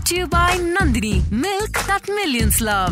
to you by Nandini, milk that millions love.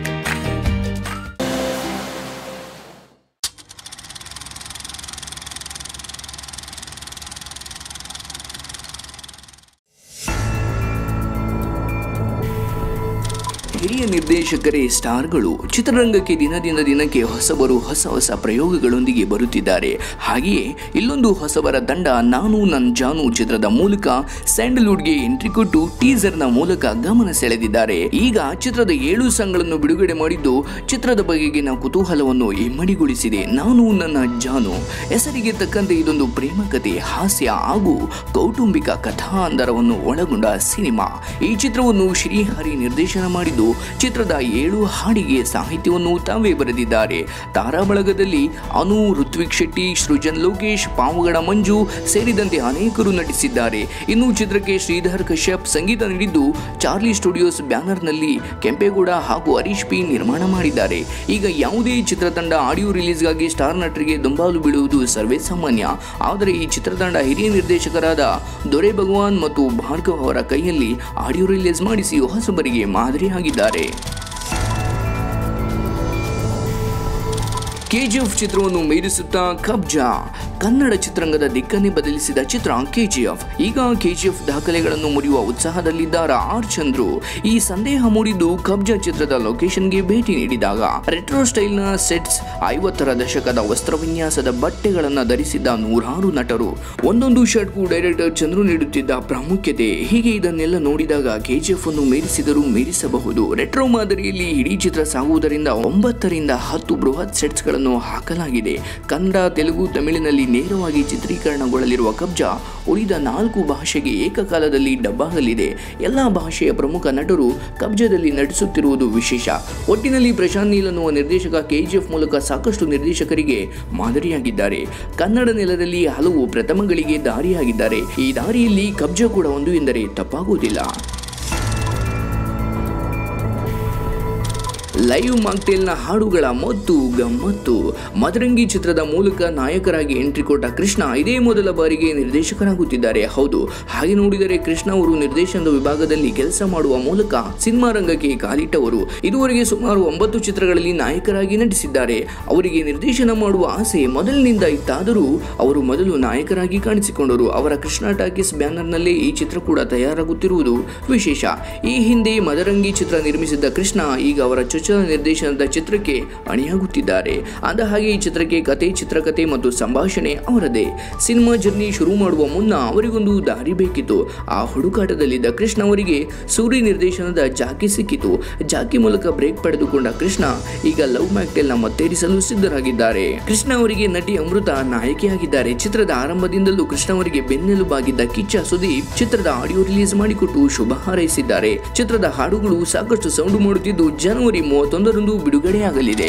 ಹಿರಿಯ ನಿರ್ದೇಶಕರೇ ಸ್ಟಾರ್ಗಳು ಚಿತ್ರರಂಗಕ್ಕೆ ದಿನದಿಂದ ದಿನಕ್ಕೆ ಹೊಸಬರು ಹೊಸ ಹೊಸ ಪ್ರಯೋಗಗಳೊಂದಿಗೆ ಬರುತ್ತಿದ್ದಾರೆ ಹಾಗೆಯೇ ಇಲ್ಲೊಂದು ಹೊಸಬರ ತಂಡ ನಾನು ನನ್ನ ಜಾನು ಚಿತ್ರದ ಮೂಲಕ ಸ್ಯಾಂಡಲ್ವುಡ್ಗೆ ಎಂಟ್ರಿ ಕೊಟ್ಟು ಟೀಸರ್ನ ಮೂಲಕ ಗಮನ ಸೆಳೆದಿದ್ದಾರೆ ಈಗ ಚಿತ್ರದ ಏಳು ಸಾಂಗ್ಗಳನ್ನು ಬಿಡುಗಡೆ ಮಾಡಿದ್ದು ಚಿತ್ರದ ಬಗೆಗಿನ ಕುತೂಹಲವನ್ನು ಇಮ್ಮಡಿಗೊಳಿಸಿದೆ ನಾನು ನನ್ನ ಜಾನು ಹೆಸರಿಗೆ ತಕ್ಕಂತೆ ಇದೊಂದು ಪ್ರೇಮ ಕಥೆ ಹಾಸ್ಯ ಹಾಗೂ ಕೌಟುಂಬಿಕ ಕಥಾಂಧರವನ್ನು ಒಳಗೊಂಡ ಸಿನಿಮಾ ಈ ಚಿತ್ರವನ್ನು ಶ್ರೀಹರಿ ನಿರ್ದೇಶನ ಮಾಡಿದ್ದು ಚಿತ್ರದ ಏಳು ಹಾಡಿಗೆ ಸಾಹಿತ್ಯವನ್ನು ತಾವೇ ಬರೆದಿದ್ದಾರೆ ತಾರಾ ಬಳಗದಲ್ಲಿ ಅನು ಋತ್ವಿಕ್ ಶೆಟ್ಟಿ ಸೃಜನ್ ಲೋಕೇಶ್ ಪಾವಗಡ ಮಂಜು ಸೇರಿದಂತೆ ಅನೇಕರು ನಟಿಸಿದ್ದಾರೆ ಇನ್ನು ಚಿತ್ರಕ್ಕೆ ಶ್ರೀಧರ್ ಕಶ್ಯಪ್ ಸಂಗೀತ ನೀಡಿದ್ದು ಚಾರ್ಲಿ ಸ್ಟುಡಿಯೋಸ್ ಬ್ಯಾನರ್ನಲ್ಲಿ ಕೆಂಪೇಗೌಡ ಹಾಗೂ ಹರೀಶ್ ಪಿ ನಿರ್ಮಾಣ ಮಾಡಿದ್ದಾರೆ ಈಗ ಯಾವುದೇ ಚಿತ್ರತಂಡ ಆಡಿಯೋ ರಿಲೀಸ್ಗಾಗಿ ಸ್ಟಾರ್ ನಟರಿಗೆ ದುಂಬಾಲು ಬೀಳುವುದು ಸರ್ವೇ ಸಾಮಾನ್ಯ ಆದರೆ ಈ ಚಿತ್ರತಂಡ ಹಿರಿಯ ನಿರ್ದೇಶಕರಾದ ದೊರೆ ಭಗವಾನ್ ಮತ್ತು ಭಾರ್ಗವ್ ಅವರ ಕೈಯಲ್ಲಿ ಆಡಿಯೋ ರಿಲೀಸ್ ಮಾಡಿಸಿ ಹೊಸಬರಿಗೆ ಮಾದರಿಯಾಗಿದ್ದಾರೆ ಕೆಜಿಎಫ್ ಚಿತ್ರವನ್ನು ಮೀರಿಸುತ್ತಾ ಕಬ್ಜಾ ಕನ್ನಡ ಚಿತ್ರರಂಗದ ದಿಕ್ಕನ್ನೇ ಬದಲಿಸಿದ ಚಿತ್ರ ಕೆಜಿಎಫ್ ಈಗ ಕೆಜಿಎಫ್ ದಾಖಲೆಗಳನ್ನು ಮುರಿಯುವ ಉತ್ಸಾಹದಲ್ಲಿದ್ದಾರ ಆರ್ ಚಂದ್ರು ಈ ಸಂದೇಹ ಮೂಡಿದ್ದು ಕಬ್ಜಾ ಚಿತ್ರದ ಲೊಕೇಶನ್ಗೆ ಭೇಟಿ ನೀಡಿದಾಗ ರೆಟ್ರೋ ಸ್ಟೈಲ್ನ ಸೆಟ್ಸ್ ಐವತ್ತರ ದಶಕದ ವಸ್ತ್ರವಿನ್ಯಾಸದ ಬಟ್ಟೆಗಳನ್ನು ಧರಿಸಿದ್ದ ನೂರಾರು ನಟರು ಒಂದೊಂದು ಶರ್ಟ್ಗೂ ಡೈರೆಕ್ಟರ್ ಚಂದ್ರು ನೀಡುತ್ತಿದ್ದ ಪ್ರಾಮುಖ್ಯತೆ ಹೀಗೆ ಇದನ್ನೆಲ್ಲ ನೋಡಿದಾಗ ಕೆಜಿಎಫ್ ಅನ್ನು ಮೀರಿಸಿದರೂ ಮೀರಿಸಬಹುದು ರೆಟ್ರೋ ಮಾದರಿಯಲ್ಲಿ ಇಡೀ ಚಿತ್ರ ಸಾಗುವುದರಿಂದ ಒಂಬತ್ತರಿಂದ ಹತ್ತು ಬೃಹತ್ ಸೆಟ್ಸ್ಗಳನ್ನು ಹಾಕಲಾಗಿದೆ ಕನ್ನಡ ತೆಲುಗು ತಮಿಳಿನಲ್ಲಿ ನೇರವಾಗಿ ಚಿತ್ರೀಕರಣಗೊಳ್ಳಲಿರುವ ಕಬ್ಜಾ ಉಳಿದ ನಾಲ್ಕು ಭಾಷೆಗೆ ಏಕಕಾಲದಲ್ಲಿ ಡಬ್ಬಾಗಲಿದೆ ಎಲ್ಲ ಭಾಷೆಯ ಪ್ರಮುಖ ನಟರು ಕಬ್ಜಾದಲ್ಲಿ ನಟಿಸುತ್ತಿರುವುದು ವಿಶೇಷ ಒಟ್ಟಿನಲ್ಲಿ ಪ್ರಶಾಂತ್ ನೀಲ್ ಅನ್ನುವ ನಿರ್ದೇಶಕ ಕೆಜಿಎಫ್ ಮೂಲಕ ಸಾಕಷ್ಟು ನಿರ್ದೇಶಕರಿಗೆ ಮಾದರಿಯಾಗಿದ್ದಾರೆ ಕನ್ನಡ ನೆಲದಲ್ಲಿ ಹಲವು ಪ್ರಥಮಗಳಿಗೆ ದಾರಿಯಾಗಿದ್ದಾರೆ ಈ ದಾರಿಯಲ್ಲಿ ಕಬ್ಜಾ ಕೂಡ ಒಂದು ಎಂದರೆ ತಪ್ಪಾಗುವುದಿಲ್ಲ ಲೈವ್ ಮಾಕ್ಟೇಲ್ನ ಹಾಡುಗಳ ಮತ್ತು ಗಮ್ಮತ್ತು ಮದರಂಗಿ ಚಿತ್ರದ ಮೂಲಕ ನಾಯಕರಾಗಿ ಎಂಟ್ರಿ ಕೊಟ್ಟ ಕೃಷ್ಣ ಇದೇ ಮೊದಲ ಬಾರಿಗೆ ನಿರ್ದೇಶಕರಾಗುತ್ತಿದ್ದಾರೆ ಹೌದು ಹಾಗೆ ನೋಡಿದರೆ ಕೃಷ್ಣ ಅವರು ನಿರ್ದೇಶನದ ವಿಭಾಗದಲ್ಲಿ ಕೆಲಸ ಮಾಡುವ ಮೂಲಕ ಸಿನಿಮಾ ರಂಗಕ್ಕೆ ಕಾಲಿಟ್ಟವರು ಇದುವರೆಗೆ ಸುಮಾರು ಒಂಬತ್ತು ಚಿತ್ರಗಳಲ್ಲಿ ನಾಯಕರಾಗಿ ನಟಿಸಿದ್ದಾರೆ ಅವರಿಗೆ ನಿರ್ದೇಶನ ಮಾಡುವ ಆಸೆ ಮೊದಲಿನಿಂದ ಇತ್ತಾದರೂ ಅವರು ಮೊದಲು ನಾಯಕರಾಗಿ ಕಾಣಿಸಿಕೊಂಡರು ಅವರ ಕೃಷ್ಣ ಟಾಕೀಸ್ ಬ್ಯಾನರ್ನಲ್ಲೇ ಈ ಚಿತ್ರ ಕೂಡ ತಯಾರಾಗುತ್ತಿರುವುದು ವಿಶೇಷ ಈ ಹಿಂದೆ ಮದರಂಗಿ ಚಿತ್ರ ನಿರ್ಮಿಸಿದ್ದ ಕೃಷ್ಣ ಈಗ ಅವರ ಚೊಚ್ಚಲ ನಿರ್ದೇಶನದ ಚಿತ್ರಕ್ಕೆ ಅಣಿಯಾಗುತ್ತಿದ್ದಾರೆ ಅಂದ ಹಾಗೆ ಈ ಚಿತ್ರಕ್ಕೆ ಕತೆ ಚಿತ್ರಕಥೆ ಮತ್ತು ಸಂಭಾಷಣೆ ಅವರದೇ ಸಿನಿಮಾ ಜರ್ನಿ ಶುರು ಮಾಡುವ ಮುನ್ನ ಅವರಿಗೊಂದು ದಾರಿ ಬೇಕಿತ್ತು ಆ ಹುಡುಕಾಟದಲ್ಲಿದ್ದ ಕೃಷ್ಣ ಅವರಿಗೆ ಸೂರಿ ನಿರ್ದೇಶನದ ಜಾಕಿ ಸಿಕ್ಕಿತು ಜಾಕಿ ಮೂಲಕ ಬ್ರೇಕ್ ಪಡೆದುಕೊಂಡ ಕೃಷ್ಣ ಈಗ ಲವ್ ಮ್ಯಾಕ್ಟೆಲ್ನ ಮತ್ತೇರಿಸಲು ಸಿದ್ಧರಾಗಿದ್ದಾರೆ ಕೃಷ್ಣ ಅವರಿಗೆ ನಟಿ ಅಮೃತ ನಾಯಕಿಯಾಗಿದ್ದಾರೆ ಚಿತ್ರದ ಆರಂಭದಿಂದಲೂ ಕೃಷ್ಣ ಅವರಿಗೆ ಬೆನ್ನೆಲುಬಾಗಿದ್ದ ಕಿಚ್ಚ ಸುದೀಪ್ ಚಿತ್ರದ ಆಡಿಯೋ ರಿಲೀಸ್ ಮಾಡಿಕೊಟ್ಟು ಶುಭ ಹಾರೈಸಿದ್ದಾರೆ ಚಿತ್ರದ ಹಾಡುಗಳು ಸಾಕಷ್ಟು ಸೌಂಡು ಮಾಡುತ್ತಿದ್ದು ಜನವರಿ ಮೂವತ್ತೊಂದರಂದು ಬಿಡುಗಡೆಯಾಗಲಿದೆ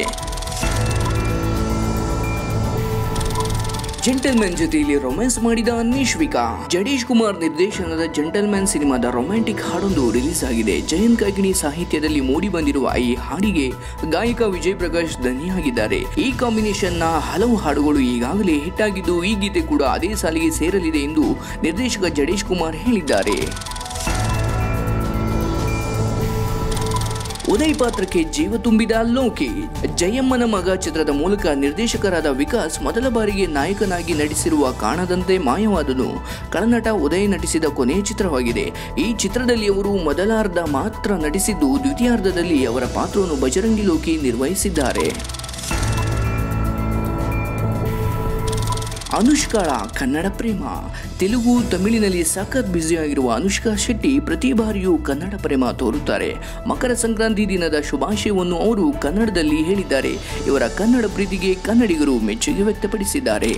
ಜೆಂಟಲ್ಮ್ಯಾನ್ ಜೊತೆಯಲ್ಲಿ ರೊಮ್ಯಾನ್ಸ್ ಮಾಡಿದ ನಿಶ್ವಿಕಾ ಜಡೇಶ್ ಕುಮಾರ್ ನಿರ್ದೇಶನದ ಜೆಂಟಲ್ಮ್ಯಾನ್ ಸಿನಿಮಾದ ರೊಮ್ಯಾಂಟಿಕ್ ಹಾಡೊಂದು ರಿಲೀಸ್ ಆಗಿದೆ ಜಯಂತ್ ಕಾಕಿಣಿ ಸಾಹಿತ್ಯದಲ್ಲಿ ಮೂಡಿ ಬಂದಿರುವ ಈ ಹಾಡಿಗೆ ಗಾಯಕ ವಿಜಯ್ ಪ್ರಕಾಶ್ ಧನಿಯಾಗಿದ್ದಾರೆ ಈ ಕಾಂಬಿನೇಷನ್ನ ಹಲವು ಹಾಡುಗಳು ಈಗಾಗಲೇ ಹಿಟ್ ಆಗಿದ್ದು ಈ ಗೀತೆ ಕೂಡ ಅದೇ ಸಾಲಿಗೆ ಸೇರಲಿದೆ ಎಂದು ನಿರ್ದೇಶಕ ಜಡೇಶ್ ಕುಮಾರ್ ಹೇಳಿದ್ದಾರೆ ಉದಯ್ ಪಾತ್ರಕ್ಕೆ ಜೀವ ತುಂಬಿದ ಲೋಕಿ ಜಯಮ್ಮನ ಮಗ ಚಿತ್ರದ ಮೂಲಕ ನಿರ್ದೇಶಕರಾದ ವಿಕಾಸ್ ಮೊದಲ ಬಾರಿಗೆ ನಾಯಕನಾಗಿ ನಟಿಸಿರುವ ಕಾಣದಂತೆ ಮಾಯವಾದನು ಕಳನಟ ಉದಯ್ ನಟಿಸಿದ ಕೊನೆಯ ಚಿತ್ರವಾಗಿದೆ ಈ ಚಿತ್ರದಲ್ಲಿ ಅವರು ಮೊದಲಾರ್ಧ ಮಾತ್ರ ನಟಿಸಿದ್ದು ದ್ವಿತೀಯಾರ್ಧದಲ್ಲಿ ಅವರ ಪಾತ್ರವನ್ನು ಬಜರಂಗಿ ಲೋಕಿ ನಿರ್ವಹಿಸಿದ್ದಾರೆ ಅನುಷ್ಕಾಳ ಕನ್ನಡ ಪ್ರೇಮ ತೆಲುಗು ತಮಿಳಿನಲ್ಲಿ ಸಖತ್ ಬ್ಯುಸಿಯಾಗಿರುವ ಅನುಷ್ಕಾ ಶೆಟ್ಟಿ ಪ್ರತಿ ಬಾರಿಯೂ ಕನ್ನಡ ಪ್ರೇಮ ತೋರುತ್ತಾರೆ ಮಕರ ಸಂಕ್ರಾಂತಿ ದಿನದ ಶುಭಾಶಯವನ್ನು ಅವರು ಕನ್ನಡದಲ್ಲಿ ಹೇಳಿದ್ದಾರೆ ಇವರ ಕನ್ನಡ ಪ್ರೀತಿಗೆ ಕನ್ನಡಿಗರು ಮೆಚ್ಚುಗೆ ವ್ಯಕ್ತಪಡಿಸಿದ್ದಾರೆ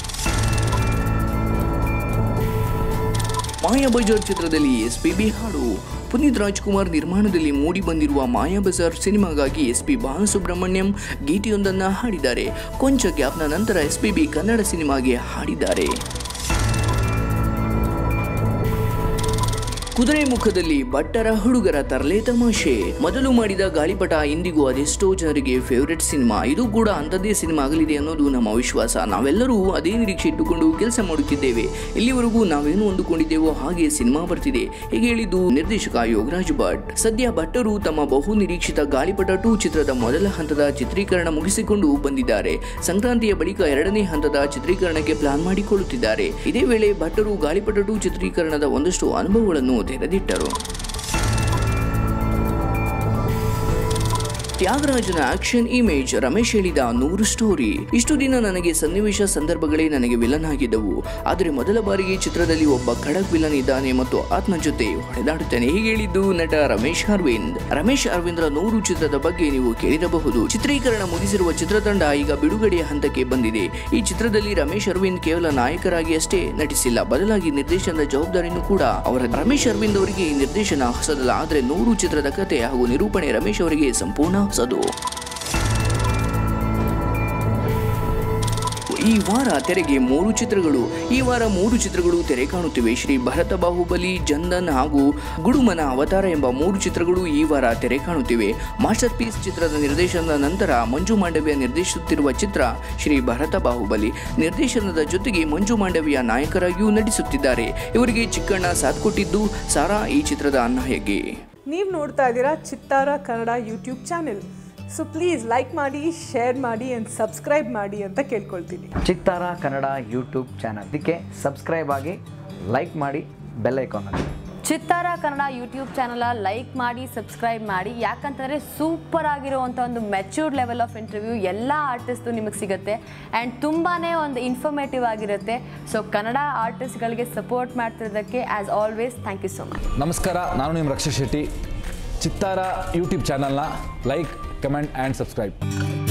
ಮಾಯಾ ಬಜಾರ್ ಚಿತ್ರದಲ್ಲಿ ಎಸ್ ಪಿ ಬಿ ಹಾಡು ಪುನೀತ್ ರಾಜ್ಕುಮಾರ್ ನಿರ್ಮಾಣದಲ್ಲಿ ಮೂಡಿ ಬಂದಿರುವ ಮಾಯಾ ಬಜಾರ್ ಸಿನಿಮಾಗಾಗಿ ಎಸ್ ಪಿ ಬಾಲಸುಬ್ರಹ್ಮಣ್ಯಂ ಗೀತೆಯೊಂದನ್ನು ಹಾಡಿದ್ದಾರೆ ಕೊಂಚ ಗ್ಯಾಪ್ನ ನಂತರ ಎಸ್ ಪಿ ಬಿ ಕನ್ನಡ ಸಿನಿಮಾಗೆ ಹಾಡಿದ್ದಾರೆ ಕುದುರೆ ಮುಖದಲ್ಲಿ ಭಟ್ಟರ ಹುಡುಗರ ತರಲೆ ತಮಾಷೆ ಮೊದಲು ಮಾಡಿದ ಗಾಳಿಪಟ ಇಂದಿಗೂ ಅದೆಷ್ಟೋ ಜನರಿಗೆ ಫೇವರೆಟ್ ಸಿನಿಮಾ ಇದು ಕೂಡ ಅಂಥದ್ದೇ ಸಿನಿಮಾ ಆಗಲಿದೆ ಅನ್ನೋದು ನಮ್ಮ ವಿಶ್ವಾಸ ನಾವೆಲ್ಲರೂ ಅದೇ ನಿರೀಕ್ಷೆ ಇಟ್ಟುಕೊಂಡು ಕೆಲಸ ಮಾಡುತ್ತಿದ್ದೇವೆ ಇಲ್ಲಿವರೆಗೂ ನಾವೇನು ಅಂದುಕೊಂಡಿದ್ದೇವೋ ಹಾಗೆ ಸಿನಿಮಾ ಬರ್ತಿದೆ ಹೀಗೆ ಹೇಳಿದ್ದು ನಿರ್ದೇಶಕ ಯೋಗರಾಜ್ ಭಟ್ ಸದ್ಯ ಭಟ್ಟರು ತಮ್ಮ ಬಹು ನಿರೀಕ್ಷಿತ ಗಾಳಿಪಟ ಟೂ ಚಿತ್ರದ ಮೊದಲ ಹಂತದ ಚಿತ್ರೀಕರಣ ಮುಗಿಸಿಕೊಂಡು ಬಂದಿದ್ದಾರೆ ಸಂಕ್ರಾಂತಿಯ ಬಳಿಕ ಎರಡನೇ ಹಂತದ ಚಿತ್ರೀಕರಣಕ್ಕೆ ಪ್ಲಾನ್ ಮಾಡಿಕೊಳ್ಳುತ್ತಿದ್ದಾರೆ ಇದೇ ವೇಳೆ ಭಟ್ಟರು ಗಾಳಿಪಟ ಟೂ ಚಿತ್ರೀಕರಣದ ಒಂದಷ್ಟು ಅನುಭವಗಳನ್ನು ತೆರೆದಿಟ್ಟರು ತ್ಯಾಗರಾಜನ ಆಕ್ಷನ್ ಇಮೇಜ್ ರಮೇಶ್ ಹೇಳಿದ ನೂರು ಸ್ಟೋರಿ ಇಷ್ಟು ದಿನ ನನಗೆ ಸನ್ನಿವೇಶ ಸಂದರ್ಭಗಳೇ ನನಗೆ ವಿಲನ್ ಆಗಿದ್ದವು ಆದರೆ ಮೊದಲ ಬಾರಿಗೆ ಚಿತ್ರದಲ್ಲಿ ಒಬ್ಬ ಖಡಕ್ ವಿಲನ್ ಇದ್ದಾನೆ ಮತ್ತು ಆತನ ಜೊತೆ ಹೊಡೆದಾಡುತ್ತಾನೆ ಹೀಗೆ ಹೇಳಿದ್ದು ನಟ ರಮೇಶ್ ಅರವಿಂದ್ ರಮೇಶ್ ಅರವಿಂದ್ರ ನೂರು ಚಿತ್ರದ ಬಗ್ಗೆ ನೀವು ಕೇಳಿರಬಹುದು ಚಿತ್ರೀಕರಣ ಮುಗಿಸಿರುವ ಚಿತ್ರತಂಡ ಈಗ ಬಿಡುಗಡೆಯ ಹಂತಕ್ಕೆ ಬಂದಿದೆ ಈ ಚಿತ್ರದಲ್ಲಿ ರಮೇಶ್ ಅರವಿಂದ್ ಕೇವಲ ನಾಯಕರಾಗಿ ಅಷ್ಟೇ ನಟಿಸಿಲ್ಲ ಬದಲಾಗಿ ನಿರ್ದೇಶನದ ಜವಾಬ್ದಾರಿಯನ್ನು ಕೂಡ ಅವರ ರಮೇಶ್ ಅರವಿಂದ್ ಅವರಿಗೆ ಈ ನಿರ್ದೇಶನ ಹೊಸದಲ್ಲ ಆದರೆ ನೂರು ಚಿತ್ರದ ಕತೆ ಹಾಗೂ ನಿರೂಪಣೆ ರಮೇಶ್ ಅವರಿಗೆ ಸಂಪೂರ್ಣ ಹೊಸದು ಈ ವಾರ ತೆರೆಗೆ ಮೂರು ಚಿತ್ರಗಳು ಈ ವಾರ ಮೂರು ಚಿತ್ರಗಳು ತೆರೆ ಕಾಣುತ್ತಿವೆ ಶ್ರೀ ಭರತ ಬಾಹುಬಲಿ ಜಂದನ್ ಹಾಗೂ ಗುಡುಮನ ಅವತಾರ ಎಂಬ ಮೂರು ಚಿತ್ರಗಳು ಈ ವಾರ ತೆರೆ ಕಾಣುತ್ತಿವೆ ಮಾಸ್ಟರ್ ಪೀಸ್ ಚಿತ್ರದ ನಿರ್ದೇಶನದ ನಂತರ ಮಂಜು ಮಾಂಡವ್ಯ ನಿರ್ದೇಶಿಸುತ್ತಿರುವ ಚಿತ್ರ ಶ್ರೀ ಭರತ ಬಾಹುಬಲಿ ನಿರ್ದೇಶನದ ಜೊತೆಗೆ ಮಂಜು ಮಾಂಡವ್ಯ ನಾಯಕರಾಗಿಯೂ ನಟಿಸುತ್ತಿದ್ದಾರೆ ಇವರಿಗೆ ಚಿಕ್ಕಣ್ಣ ಸಾಥ್ ಕೊಟ್ಟಿದ್ದು ಸಾರಾ ಈ ಚಿತ್ರದ ನಾಯಕಿ ನೀವು ನೋಡ್ತಾ ಇದ್ದೀರಾ Chittara Kannada YouTube channel so please like ಮಾಡಿ ಶೇರ್ ಮಾಡಿ ಆ್ಯಂಡ್ ಸಬ್ಸ್ಕ್ರೈಬ್ ಮಾಡಿ ಅಂತ ಕೇಳ್ಕೊಳ್ತೀನಿ ಚಿತ್ತಾರ ಕನ್ನಡ ಯೂಟ್ಯೂಬ್ ಚಾನಲ್ ಇದಕ್ಕೆ ಸಬ್ಸ್ಕ್ರೈಬ್ ಆಗಿ ಲೈಕ್ ಮಾಡಿ ಬೆಲ್ ಐಕಾನ್ ಅಲ್ಲಿ Chittara Kannada YouTube channel like ಮಾಡಿ ಸಬ್ಸ್ಕ್ರೈಬ್ ಮಾಡಿ ಯಾಕಂತಂದರೆ ಸೂಪರ್ ಆಗಿರುವಂಥ ಒಂದು ಮೆಚ್ಯೂರ್ಡ್ ಲೆವೆಲ್ ಆಫ್ ಇಂಟರ್ವ್ಯೂ ಎಲ್ಲ ಆರ್ಟಿಸ್ಟು ನಿಮಗೆ ಸಿಗುತ್ತೆ ಆ್ಯಂಡ್ ತುಂಬಾ ಒಂದು ಇನ್ಫಾರ್ಮೇಟಿವ್ ಆಗಿರುತ್ತೆ ಸೊ ಕನ್ನಡ ಆರ್ಟಿಸ್ಟ್ಗಳಿಗೆ ಸಪೋರ್ಟ್ ಮಾಡ್ತಿರೋದಕ್ಕೆ as always thank you so much ನಮಸ್ಕಾರ ನಾನು ನಿಮ್ಮ ರಕ್ಷಾ ಶೆಟ್ಟಿ ಚಿತ್ತಾರ ಯೂಟ್ಯೂಬ್ ಚಾನಲ್ನ ಲೈಕ್ ಕಮೆಂಟ್ ಆ್ಯಂಡ್ ಸಬ್ಸ್ಕ್ರೈಬ್